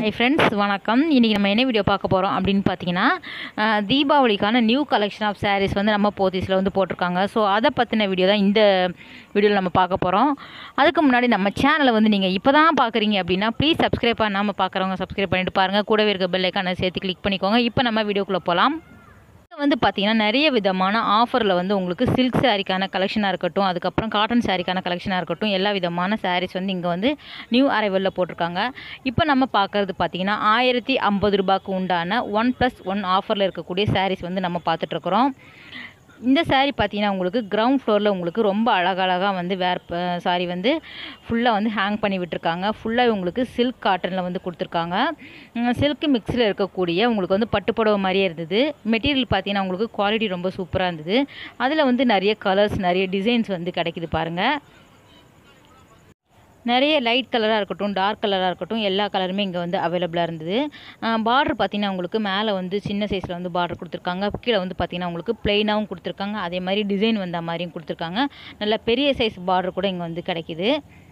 hi friends வணக்கம் இன்றைக்கி நம்ம என்ன வீடியோ பார்க்க போகிறோம் அப்படின்னு பார்த்தீங்கன்னா அஹ், தீபாவளிக்கான நியூ கலெக்ஷன் ஆஃப் sarees வந்து நம்ம போத்தீஸில் வந்து போட்டிருக்காங்க ஸோ அதை பற்றின வீடியோ தான் இந்த வீடியோவில் நம்ம பார்க்க போகிறோம் அதுக்கு முன்னாடி நம்ம சேனலை வந்து நீங்கள் இப்போ தான் பார்க்குறீங்க அப்படின்னா ப்ளீஸ் சப்ஸ்கிரைப் பண்ணாமல் பார்க்குறவங்க சப்ஸ்கிரைப் பண்ணிட்டு பாருங்கள் கூடவே இருக்க பெல் ஐக்கானை சேர்த்து கிளிக் பண்ணிக்கோங்க இப்போ நம்ம வீடியோக்குள்ளே போகலாம் இது வந்து பார்த்தீங்கன்னா நிறைய விதமான ஆஃபரில் வந்து உங்களுக்கு சில்க் சாரிக்கான கலெக்ஷனாக இருக்கட்டும் அதுக்கப்புறம் காட்டன் சாரிக்கான கலெக்ஷனாக இருக்கட்டும் எல்லா விதமான சாரீஸ் வந்து இங்கே வந்து நியூ அரைவலில் போட்டிருக்காங்க இப்போ நம்ம பார்க்குறது பார்த்தீங்கன்னா ஆயிரத்தி ஐம்பது ரூபாய்க்கு உண்டான ஒன் ப்ளஸ் ஒன் ஆஃபரில் இருக்கக்கூடிய சாரீஸ் வந்து நம்ம பார்த்துட்ருக்குறோம் இந்த saree பார்த்தீங்கன்னா உங்களுக்கு கிரவுண்ட் ஃப்ளோரில் உங்களுக்கு ரொம்ப அழகழகாக வந்து வேர் சாரி வந்து ஃபுல்லாக வந்து ஹேங் பண்ணி விட்டுருக்காங்க ஃபுல்லாக உங்களுக்கு சில்க் காட்டனில் வந்து கொடுத்துருக்காங்க சில்க் மிக்ஸில் இருக்கக்கூடிய உங்களுக்கு வந்து பட்டுப்புடவை மாதிரியே இருந்தது மெட்டீரியல் பார்த்தீங்கன்னா உங்களுக்கு குவாலிட்டி ரொம்ப சூப்பராக இருந்தது அதில் வந்து நிறைய கலர்ஸ் நிறைய டிசைன்ஸ் வந்து கிடைக்குது பாருங்கள் நிறைய லைட் கலராக இருக்கட்டும் டார்க் கலராக இருக்கட்டும் எல்லா கலருமே இங்கே வந்து அவைலபிளாக இருந்தது பார்டர் பார்த்தீங்கன்னா உங்களுக்கு மேலே வந்து சின்ன சைஸில் வந்து பார்டர் கொடுத்துருக்காங்க கீழே வந்து பார்த்தீங்கன்னா உங்களுக்கு பிளெயினாகவும் கொடுத்துருக்காங்க அதே மாதிரி டிசைன் வந்த மாதிரியும் கொடுத்துருக்காங்க நல்ல பெரிய சைஸ் பார்டர் கூட இங்கே வந்து கிடைக்குது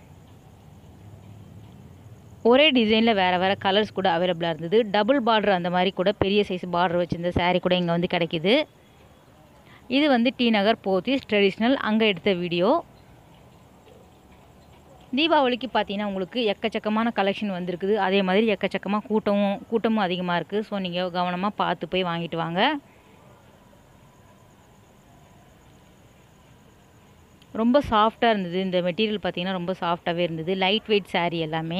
ஒரே டிசைனில் வேறு வேறு கலர்ஸ் கூட அவைலபிளாக இருந்தது டபுள் பார்டர் அந்த மாதிரி கூட பெரிய சைஸ் பார்டர் வச்சிருந்த saree கூட இங்கே வந்து கிடைக்குது இது வந்து டி நகர் போத்தீஸ் ட்ரெடிஷ்னல் அங்கே எடுத்த வீடியோ தீபாவளிக்கு பார்த்தீங்கன்னா உங்களுக்கு எக்கச்சக்கமான கலெக்ஷன் வந்திருக்குது அதே மாதிரி எக்கச்சக்கமாக கூட்டமும் கூட்டமும் அதிகமாக இருக்குது ஸோ நீங்கள் கவனமாக பார்த்து போய் வாங்கிட்டு வாங்க ரொம்ப சாஃப்டாக இருந்தது இந்த மெட்டீரியல் பார்த்தீங்கன்னா ரொம்ப சாஃப்டாகவே இருந்தது லைட் வெயிட் saree எல்லாமே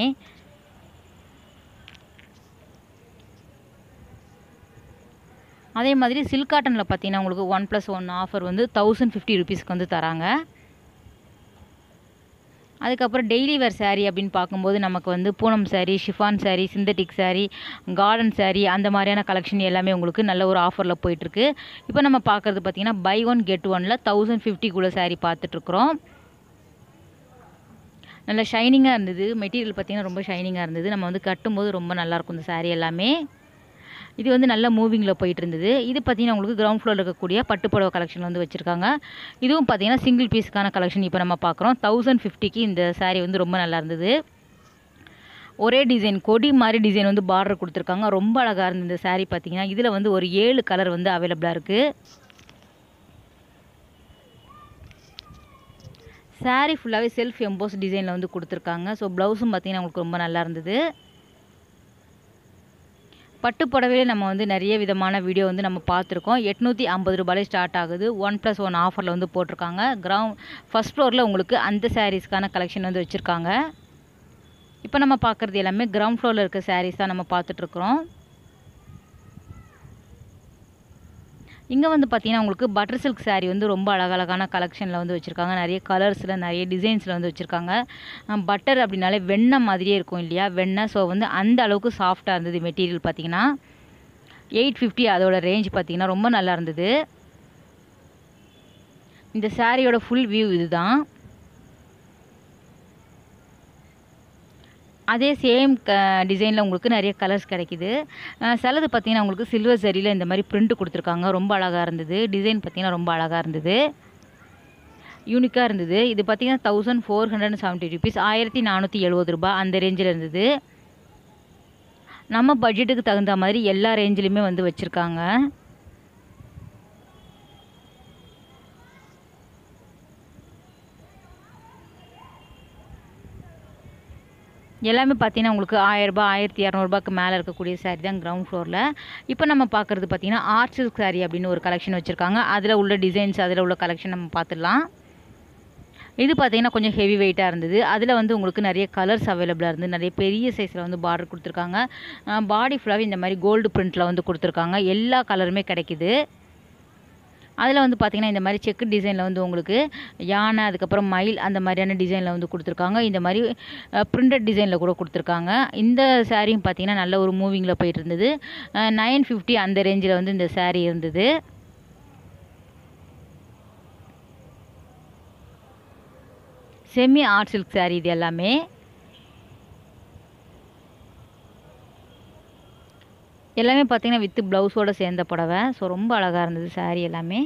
அதே மாதிரி சில்க் காட்டனில் பார்த்தீங்கன்னா உங்களுக்கு ஒன் ப்ளஸ் ஒன் ஆஃபர் வந்து தௌசண்ட் ஃபிஃப்டி ருபீஸ்க்கு வந்து தராங்க அதுக்கப்புறம் டெய்லி வேர் saree அப்படின்னு பார்க்கும்போது நமக்கு வந்து Poonam saree chiffon saree synthetic saree cotton saree அந்த மாதிரியான கலெக்ஷன் எல்லாமே உங்களுக்கு நல்ல ஒரு ஆஃபரில் போயிட்டுருக்கு இப்போ நம்ம பார்க்குறது பார்த்தீங்கன்னா பை ஒன் கெட் ஒனில் தௌசண்ட் ஃபிஃப்டிக்குள்ளே saree பார்த்துட்ருக்குறோம் நல்ல ஷைனிங்காக இருந்தது மெட்டீரியல் பார்த்தீங்கன்னா ரொம்ப ஷைனிங்காக இருந்தது நம்ம வந்து கட்டும்போது ரொம்ப நல்லாயிருக்கும் இந்த saree எல்லாமே இது வந்து நல்ல மூவிங்கில் போயிட்டு இருந்தது இது பார்த்தீங்கன்னா உங்களுக்கு கிரவுண்ட் ஃப்ளோரில் இருக்கக்கூடிய பட்டுப்புடவை கலெக்ஷன் வந்து வச்சுருக்காங்க இதுவும் பார்த்தீங்கன்னா சிங்கிள் பீஸ்க்கான கலெக்ஷன் இப்போ நம்ம பார்க்குறோம் தௌசண்ட் ஃபிஃப்டிக்கு இந்த saree வந்து ரொம்ப நல்லா இருந்தது ஒரே டிசைன் கொடி மாதிரி டிசைன் வந்து பார்டர் கொடுத்துருக்காங்க ரொம்ப அழகாக இருந்தது இந்த saree பார்த்தீங்கன்னா இதில் வந்து ஒரு ஏழு கலர் வந்து அவைலபிளாக இருக்குது saree ஃபுல்லாகவே செல்ஃப் எம்போஸ் டிசைனில் வந்து கொடுத்துருக்காங்க ஸோ ப்ளவுஸும் பார்த்தீங்கன்னா உங்களுக்கு ரொம்ப நல்லா இருந்தது பட்டு புடவையில நம்ம வந்து நிறைய விதமான வீடியோ வந்து நம்ம பார்த்துருக்கோம் எட்நூற்றி ஐம்பது ரூபாயிலே ஸ்டார்ட் ஆகுது ஒன் ப்ளஸ் ஒன் ஆஃபரில் வந்து போட்டிருக்காங்க கிரவுண்ட் ஃபஸ்ட் ஃப்ளோரில் உங்களுக்கு அந்த சாரீஸ்க்கான கலெக்ஷன் வந்து வச்சுருக்காங்க இப்போ நம்ம பார்க்குறது எல்லாமே கிரவுண்ட் ஃப்ளோரில் இருக்க சாரீஸ் தான் நம்ம பார்த்துட்ருக்குறோம் இங்கே வந்து பார்த்தீங்கன்னா உங்களுக்கு பட்டர் சில்க் saree வந்து ரொம்ப அழகழகான கலெக்ஷனில் வந்து வச்சுருக்காங்க நிறைய கலர்ஸில் நிறைய டிசைன்ஸில் வந்து வச்சுருக்காங்க பட்டர் அப்படின்னாலே வெண்ணெய் மாதிரியே இருக்கும் இல்லையா வெண்ணெய் ஸோ வந்து அந்த அளவுக்கு சாஃப்டாக இருந்தது மெட்டீரியல் பார்த்தீங்கன்னா எயிட் ஃபிஃப்டி அதோட ரேஞ்ச் பார்த்தீங்கன்னா ரொம்ப நல்லா இருந்தது இந்த சாரியோட ஃபுல் வியூ இதுதான் அதே சேம் க டிசைனில் உங்களுக்கு நிறைய கலர்ஸ் கிடைக்குது அஹ் சிலது பார்த்தீங்கன்னா உங்களுக்கு சில்வர் சரியில் இந்த மாதிரி பிரிண்ட் கொடுத்துருக்காங்க ரொம்ப அழகாக இருந்தது டிசைன் பார்த்தீங்கன்னா ரொம்ப அழகாக இருந்தது யூனிக்காக இருந்தது இது பார்த்தீங்கன்னா thousand four hundred seventy rupees ஆயிரத்தி நானூற்றி எழுபது ரூபாய் அந்த ரேஞ்சில் இருந்தது நம்ம பட்ஜெட்டுக்கு தகுந்த மாதிரி எல்லா ரேஞ்சிலையுமே வந்து வச்சுருக்காங்க எல்லாமே பார்த்தீங்கன்னா உங்களுக்கு ஆயிரரூபா ஆயிரத்தி இரநூறுபாக்கு மேலே இருக்கக்கூடிய saree தான் கிரவுண்ட் ஃப்ளோரில் இப்போ நம்ம பார்க்குறது பார்த்தீங்கன்னா ஆர்ட் சில்க் saree அப்படின்னு ஒரு கலெக்ஷன் வச்சுருக்காங்க அதில் உள்ள டிசைன்ஸ் அதில் உள்ள கலெக்ஷன் நம்ம பார்த்துடலாம் இது பார்த்தீங்கன்னா கொஞ்சம் ஹெவி வெயிட்டாக இருந்தது அதில் வந்து உங்களுக்கு நிறைய கலர்ஸ் அவைலபிளாக இருந்தது நிறைய பெரிய சைஸில் வந்து பார்டர் கொடுத்துருக்காங்க பாடி ஃபுல்லாகவே இந்த மாதிரி கோல்டு பிரிண்ட்டில் வந்து கொடுத்துருக்காங்க எல்லா கலருமே கிடைக்குது அதில் வந்து பார்த்திங்கன்னா இந்த மாதிரி செக்கு டிசைனில் வந்து உங்களுக்கு யானை அதுக்கப்புறம் மயில் அந்த மாதிரியான டிசைனில் வந்து கொடுத்துருக்காங்க இந்த மாதிரி பிரிண்டட் டிசைனில் கூட கொடுத்துருக்காங்க இந்த சாரியும் பார்த்தீங்கன்னா நல்ல ஒரு மூவிங்கில் போயிட்டு இருந்தது நைன் ஃபிஃப்டி அந்த ரேஞ்சில் வந்து இந்த saree இருந்தது செமி ஆர்ட் சில்க் saree இது எல்லாமே எல்லாமே பார்த்தீங்கன்னா வித்து ப்ளவுஸோட சேர்ந்த புடவை ஸோ ரொம்ப அழகாக இருந்தது saree எல்லாமே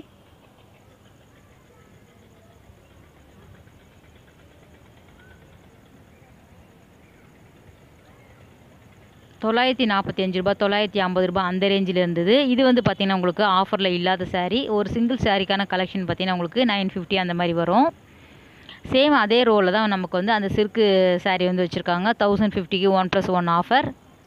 தொள்ளாயிரத்தி நாற்பத்தி அஞ்சு ரூபா தொள்ளாயிரத்தி ஐம்பது ரூபா அந்த ரேஞ்சில் இருந்தது இது வந்து பார்த்திங்கன்னா உங்களுக்கு ஆஃபரில் இல்லாத saree ஒரு சிங்கிள் சாரீக்கான கலெக்ஷன் பார்த்திங்கன்னா உங்களுக்கு நைன் ஃபிஃப்டி அந்த மாதிரி வரும் சேம் அதே ரோவில் தான் நமக்கு வந்து அந்த சில்க்கு saree வந்து வச்சுருக்காங்க தௌசண்ட் ஃபிஃப்டிக்கு ஒன் ப்ளஸ் ஒன் ஆஃபர்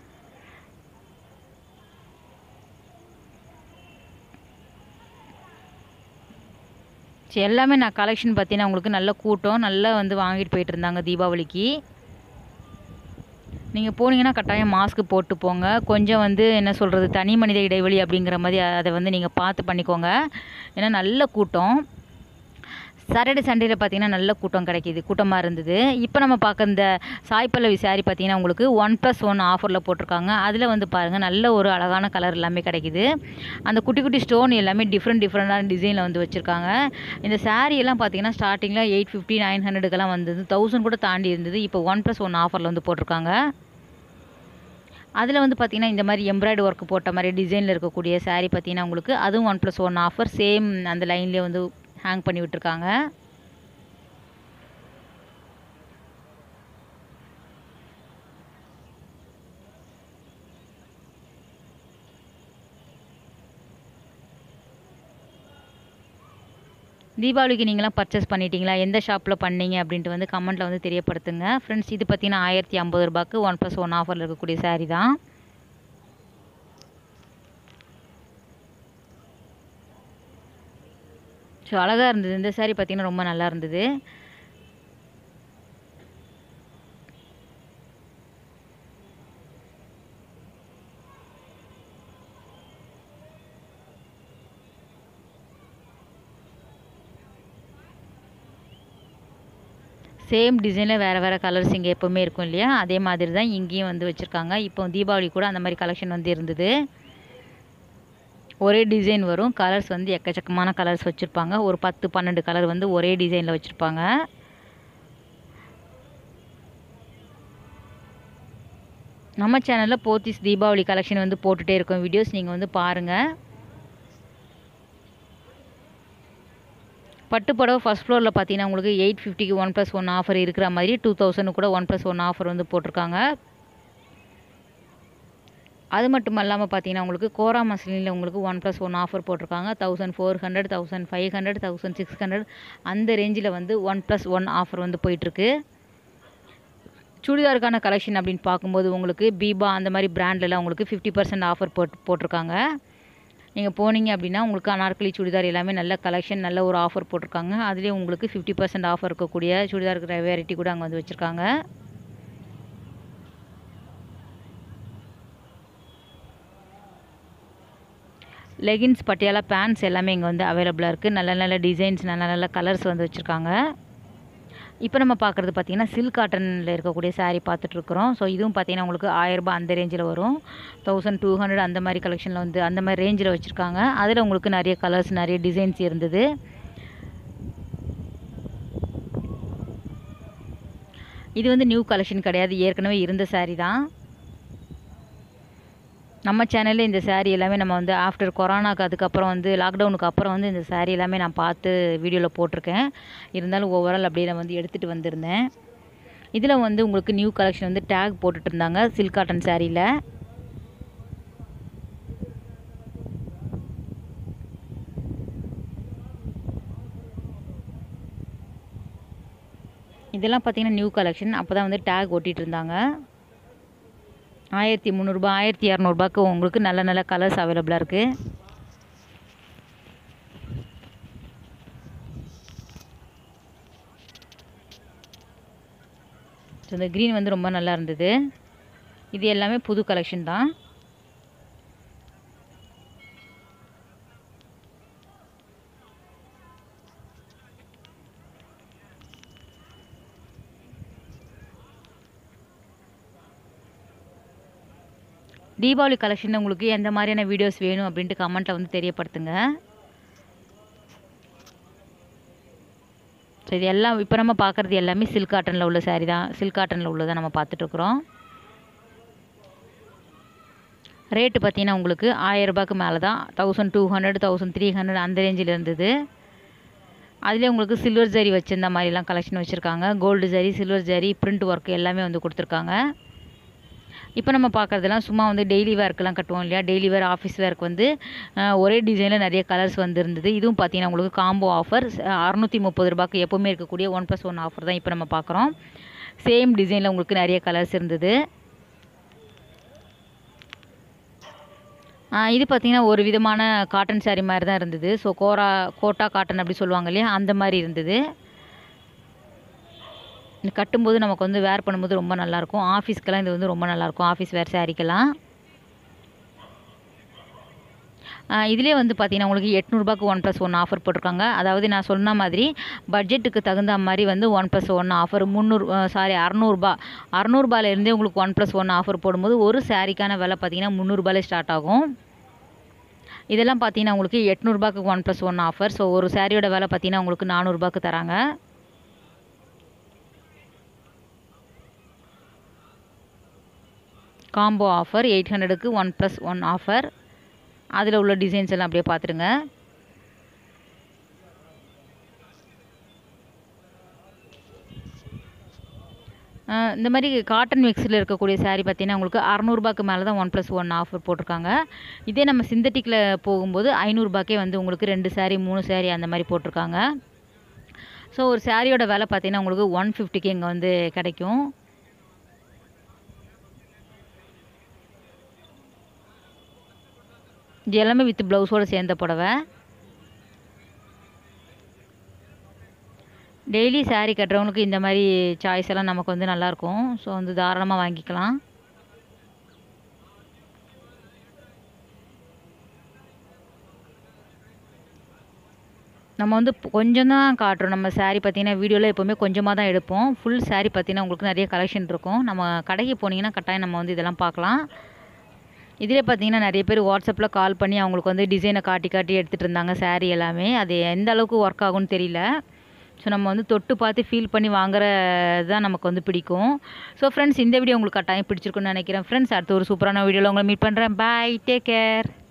சரி எல்லாமே நான் கலெக்ஷன் பார்த்தீங்கன்னா உங்களுக்கு நல்ல கூட்டம் நல்லா வந்து வாங்கிட்டு போயிட்டு இருந்தாங்க தீபாவளிக்கு நீங்கள் போனீங்கன்னா கட்டாயம் மாஸ்க் போட்டு போங்க கொஞ்சம் வந்து என்ன சொல்கிறது தனி மனித இடைவெளி அப்படிங்கிற மாதிரி அதை வந்து நீங்கள் பார்த்து பண்ணிக்கோங்க ஏன்னா நல்ல கூட்டம் சாட்டர்டே சண்டேல பார்த்தீங்கன்னா நல்ல கூட்டம் கிடைக்கிது கூட்டமாக இருந்தது இப்போ நம்ம பார்க்க இந்த சாய் பல்லவி saree பார்த்தீங்கன்னா உங்களுக்கு ஒன் ப்ளஸ் ஒன் ஆஃபரில் போட்டிருக்காங்க அதில் வந்து பாருங்கள் நல்ல ஒரு அழகான கலர் எல்லாமே கிடைக்குது அந்த குட்டி குட்டி ஸ்டோன் எல்லாமே டிஃப்ரெண்ட் டிஃப்ரெண்டான டிசைனில் வந்து வச்சுருக்காங்க இந்த saree எல்லாம் பார்த்தீங்கன்னா ஸ்டார்டிங்கில் எயிட் ஃபிஃப்டி நைன் ஹண்ட்ரடுக்கெல்லாம் வந்தது தௌசண்ட் கூட தாண்டி இருந்தது இப்போ ஒன் ப்ளஸ் ஒன் ஆஃபரில் வந்து போட்டிருக்காங்க அதில் வந்து பார்த்தீங்கன்னா இந்த மாதிரி எம்ப்ராய்டு ஒர்க் போட்ட மாதிரி டிசைனில் இருக்கக்கூடிய saree பார்த்தீங்கன்னா உங்களுக்கு அதுவும் one plus one offer same அந்த லைன்லேயே வந்து ஹேங் பண்ணி விட்டுருக்காங்க தீபாவளிக்கு நீங்களாம் பர்ச்சேஸ் பண்ணிட்டீங்களா எந்த ஷாப்பில் பண்ணீங்க அப்படின்ட்டு வந்து கமெண்ட்டில் வந்து தெரியப்படுத்துங்க ஃப்ரெண்ட்ஸ் இது பார்த்தீங்கன்னா ஆயிரத்தி ஐம்பது ரூபாய்க்கு ஒன் ப்ளஸ் ஒன் ஆஃபரில் இருக்கக்கூடிய saree தான் ஸோ அழகாக இருந்தது இந்த saree பார்த்தீங்கன்னா ரொம்ப நல்லா இருந்தது சேம் டிசைனில் வேறு வேறு கலர்ஸ் இங்கே எப்போவுமே இருக்கும் இல்லையா அதே மாதிரி தான் இங்கேயும் வந்து வச்சுருக்காங்க இப்போ தீபாவளி கூட அந்த மாதிரி கலெக்ஷன் வந்து இருந்தது ஒரே டிசைன் வரும் கலர்ஸ் வந்து எக்கச்சக்கமான கலர்ஸ் வச்சுருப்பாங்க ஒரு பத்து பன்னெண்டு கலர் வந்து ஒரே டிசைனில் வச்சுருப்பாங்க நம்ம சேனலில் போத்தீஸ் தீபாவளி கலெக்ஷன் வந்து போட்டுகிட்டே இருக்கோம் வீடியோஸ் நீங்கள் வந்து பாருங்கள் பட்டு புடவை ஃபஸ்ட் ஃப்ளோரில் பார்த்தீங்கன்னா உங்களுக்கு எயிட் ஃபிஃப்டிக்கு ஒன் ப்ளஸ் ஒன் ஆஃபர் இருக்கிற மாதிரி டூ தௌசண்ட் கூட ஒன் ப்ளஸ் ஒன் ஆஃபர் வந்து போட்டிருக்காங்க அது மட்டும் இல்லாமல் பார்த்தீங்கன்னா உங்களுக்கு கோரா மஸ்லினில் உங்களுக்கு ஒன் ப்ளஸ் ஒன் ஆஃபர் போட்டிருக்காங்க thousand four hundred thousand five hundred thousand six hundred அந்த ரேஞ்சில் வந்து ஒன் ப்ளஸ் ஒன் ஆஃபர் வந்து போயிட்டுருக்கு சுடிதாருக்கான கலெக்ஷன் அப்படின்னு பார்க்கும்போது உங்களுக்கு பீபா அந்த மாதிரி பிராண்ட்லலாம் உங்களுக்கு ஃபிஃப்டி பர்சன்ட் ஆஃபர் போட்டு போட்டிருக்காங்க நீங்கள் போனீங்க அப்படின்னா உங்களுக்கு அனார்கலி சுடிதார் எல்லாமே நல்ல கலெக்ஷன் நல்ல ஒரு ஆஃபர் போட்டிருக்காங்க அதுலேயே உங்களுக்கு ஃபிஃப்டி பர்சன்ட் ஆஃபர் இருக்கக்கூடிய சுடிதார் வெரைட்டி கூட அங்கே வந்து வச்சுருக்காங்க லெகின்ஸ் பட்டியாலா பேண்ட்ஸ் எல்லாமே இங்கே வந்து அவைலபிளாக இருக்குது நல்ல நல்ல டிசைன்ஸ் நல்ல நல்ல கலர்ஸ் வந்து வச்சுருக்காங்க இப்போ நம்ம பார்க்குறது பார்த்தீங்கன்னா சில்க் காட்டனில் இருக்கக்கூடிய saree பார்த்துட்ருக்குறோம் ஸோ இதுவும் பார்த்தீங்கன்னா உங்களுக்கு ஆயிரரூபா அந்த ரேஞ்சில் வரும் தௌசண்ட் டூ ஹண்ட்ரட் அந்த மாதிரி கலெக்ஷனில் வந்து அந்த மாதிரி ரேஞ்சில் வச்சுருக்காங்க அதில் உங்களுக்கு நிறைய கலர்ஸ் நிறைய டிசைன்ஸ் இருந்தது இது வந்து நியூ கலெக்ஷன் கிடையாது ஏற்கனவே இருந்த saree தான் நம்ம சேனலில் இந்த saree எல்லாமே நம்ம வந்து ஆஃப்டர் கொரோனாக்கு அதுக்கப்புறம் வந்து லாக்டவுனுக்கு அப்புறம் வந்து இந்த saree எல்லாமே நான் பார்த்து வீடியோவில் போட்டிருக்கேன் இருந்தாலும் ஓவரால் அப்படியே நான் வந்து எடுத்துகிட்டு வந்திருந்தேன் இதில் வந்து உங்களுக்கு நியூ கலெக்ஷன் வந்து டேக் போட்டுட்டு இருந்தாங்க சில்க் காட்டன் சாரியில் இதெல்லாம் பார்த்தீங்கன்னா நியூ கலெக்ஷன் அப்போ தான் வந்து டேக் ஒட்டிகிட்டு இருந்தாங்க ஆயிரத்தி முந்நூறுபா ஆயிரத்தி இரநூறுபாக்கு உங்களுக்கு நல்ல நல்ல கலர்ஸ் அவைலபிளாக இருக்குது ஸோ இந்த க்ரீன் வந்து ரொம்ப நல்லா இருந்தது இது எல்லாமே புது கலெக்ஷன் தான் தீபாவளி கலெக்ஷன் உங்களுக்கு எந்த மாதிரியான வீடியோஸ் வேணும் அப்படின்ட்டு கமெண்ட்டில் வந்து தெரியப்படுத்துங்க ஸோ இது எல்லாம் இப்போ நம்ம பார்க்குறது எல்லாமே சில்க் காட்டனில் உள்ள saree தான் சில்க் காட்டனில் உள்ளதை நம்ம பார்த்துட்ருக்குறோம் ரேட்டு பார்த்தீங்கன்னா உங்களுக்கு ஆயரரூபாக்கு மேலே தான் thousand two hundred thousand three hundred அந்த ரேஞ்சில் இருந்தது அதிலே உங்களுக்கு சில்வர் ஜரி வச்சிருந்த மாதிரிலாம் கலெக்ஷன் வச்சுருக்காங்க gold zari silver zari print work எல்லாமே வந்து கொடுத்துருக்காங்க இப்போ நம்ம பார்க்குறதெல்லாம் சும்மா வந்து டெய்லி வேர்க்கெல்லாம் கட்டுவோம் இல்லையா டெய்லி வேர் ஆஃபீஸ் வேர்க்கு வந்து அஹ், ஒரே டிசைனில் நிறைய கலர்ஸ் வந்துருந்தது இதுவும் பார்த்தீங்கன்னா உங்களுக்கு காம்போ ஆஃபர் அறுநூற்றி முப்பது ரூபாய்க்கு எப்போவுமே இருக்கக்கூடிய ஒன் ப்ளஸ் ஒன் ஆஃபர் தான் இப்போ நம்ம பார்க்குறோம் சேம் டிசைனில் உங்களுக்கு நிறைய கலர்ஸ் இருந்தது ஆ, இது பார்த்தீங்கன்னா ஒரு விதமான காட்டன் saree மாதிரி தான் இருந்தது ஸோ கோரா கோட்டா காட்டன் அப்படி சொல்லுவாங்க இல்லையா அந்த மாதிரி இருந்தது இது கட்டும்போது நமக்கு வந்து வேர் பண்ணும்போது ரொம்ப நல்லாயிருக்கும் ஆஃபீஸ்க்கெல்லாம் இது வந்து ரொம்ப நல்லாயிருக்கும் ஆஃபீஸ் வேர் சாரீக்கெல்லாம் இதிலே வந்து பார்த்தீங்கன்னா உங்களுக்கு எட்நூறுபாக்கு ஒன் ப்ளஸ் ஒன் ஆஃபர் போட்டிருக்காங்க அதாவது நான் சொன்ன மாதிரி பட்ஜெட்டுக்கு தகுந்த மாதிரி வந்து ஒன் ப்ளஸ் ஒன் ஆஃபர் முந்நூறு சாரி அறநூறுபா அறநூறுபாலேருந்தே உங்களுக்கு ஒன் ப்ளஸ் ஒன் ஆஃபர் போடும்போது ஒரு சாரீக்கான விலை பார்த்தீங்கன்னா முந்நூறுபாலே ஸ்டார்ட் ஆகும் இதெல்லாம் பார்த்தீங்கன்னா உங்களுக்கு எட்நூறுபாக்கு one plus one offer so ஒரு சாரியோட விலை பார்த்தீங்கன்னா உங்களுக்கு நானூறுபாக்கு தராங்க காம்போ ஆஃபர் எயிட் ஹண்ட்ரடுக்கு ஒன் ப்ளஸ் ஒன் ஆஃபர் அதில் உள்ள டிசைன்ஸ் எல்லாம் அப்படியே பார்த்துருங்க அஹ் இந்த மாதிரி காட்டன் மிக்ஸில் இருக்கக்கூடிய saree பார்த்தீங்கன்னா உங்களுக்கு அறநூறுபாக்கு மேலே தான் ஒன் ப்ளஸ் ஒன் ஆஃபர் போட்டிருக்காங்க இதே நம்ம சிந்தட்டிக்கில் போகும்போது ஐநூறுரூபாக்கே வந்து உங்களுக்கு ரெண்டு saree மூணு saree அந்த மாதிரி போட்டிருக்காங்க ஸோ ஒரு சாரியோட விலை பார்த்தீங்கன்னா உங்களுக்கு ஒன் ஃபிஃப்டிக்கு இங்கே வந்து கிடைக்கும் இது எல்லாமே வித் ப்ளவுஸோடு சேர்ந்த புடவை டெய்லி saree கட்டுறவங்களுக்கு இந்த மாதிரி சாய்ஸ் எல்லாம் நமக்கு வந்து நல்லாயிருக்கும் ஸோ வந்து தாராளமாக வாங்கிக்கலாம் நம்ம வந்து கொஞ்சம் தான் காட்டுறோம் நம்ம saree பார்த்தீங்கன்னா வீடியோவில் எப்போவுமே கொஞ்சமாக தான் எடுப்போம் ஃபுல் saree பார்த்தீங்கன்னா உங்களுக்கு நிறைய கலெக்ஷன் இருக்கும் நம்ம கடைக்கு போனீங்கன்னா கட்டாயம் நம்ம வந்து இதெல்லாம் பார்க்கலாம் இதிலே பார்த்தீங்கன்னா நிறைய பேர் வாட்ஸ்அப்பில் கால் பண்ணி அவங்களுக்கு வந்து டிசைனை காட்டி காட்டி எடுத்துகிட்டு இருந்தாங்க saree எல்லாமே அது எந்த அளவுக்கு ஒர்க் ஆகும்னு தெரியல ஸோ நம்ம வந்து தொட்டு பார்த்து ஃபீல் பண்ணி வாங்குறது தான் நமக்கு வந்து பிடிக்கும் ஸோ ஃப்ரெண்ட்ஸ் இந்த வீடியோ உங்களுக்கு கட்டாயம் பிடிச்சிருக்குன்னு நினைக்கிறேன் ஃப்ரெண்ட்ஸ் அடுத்த ஒரு சூப்பரான வீடியோவில் உங்களை மீட் பண்ணுறேன் பாய் டேக் கேர்